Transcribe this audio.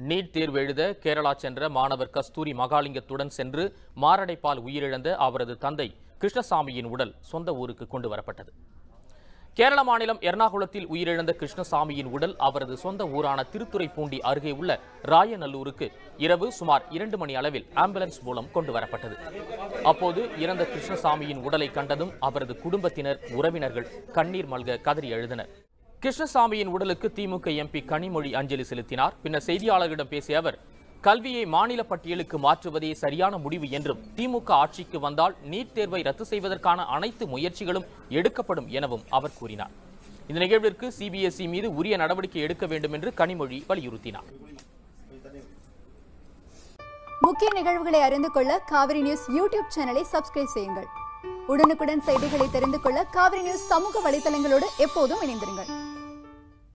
NEET தேர்வு எழுத கேரளா சென்ற மாணவர் கஸ்தூரி மகாலிங்கத்துடன் சென்று மாரடைப்பால் உயிரிழந்த அவரது தந்தை கிருஷ்ணசாமியின் உடல் சொந்த ஊருக்கு கொண்டு வரப்பட்டது கேரள மாநிலம் எர்ணாகுளத்தில் உயிரிழந்த கிருஷ்ணசாமியின் உடல் அவரது சொந்த ஊரான திருத்துறைப்பூண்டி அருகே உள்ள ராயநல்லூருக்கு இரவு சுமார் இரண்டு மணி அளவில் ஆம்புலன்ஸ் மூலம் கொண்டு வரப்பட்டது அப்போது இறந்த கிருஷ்ணசாமியின் உடலை கண்டதும் அவரது குடும்பத்தினர் உறவினர்கள் கண்ணீர் மல்க கதறி எழுதினர் கிருஷ்ணசாமியின் உடலுக்கு திமுக எம்பி கனிமொழி அஞ்சலி செலுத்தினார் பின்னர் செய்தியாளர்களிடம் பேசிய அவர் கல்வியை மாநில பட்டியலுக்கு மாற்றுவதே சரியான முடிவு என்றும் திமுக ஆட்சிக்கு வந்தால் நீட் தேர்வை ரத்து செய்வதற்கான அனைத்து முயற்சிகளும் எடுக்கப்படும் எனவும் அவர் கூறினார் இந்த நிகழ்விற்கு சிபிஎஸ்இ மீது உரிய நடவடிக்கை எடுக்க வேண்டும் என்று கனிமொழி வலியுறுத்தினார் முக்கிய நிகழ்வுகளை அறிந்து கொள்ள காவிரி நியூஸ் யூடியூப் சேனலை சப்ஸ்கிரைப் செய்யுங்கள் உடனுக்குடன் செய்திகளை தெரிந்து கொள்ள காவிரி நியூஸ் சமூக வலைதளங்களோடு எப்போதும் இணைந்திருங்கள்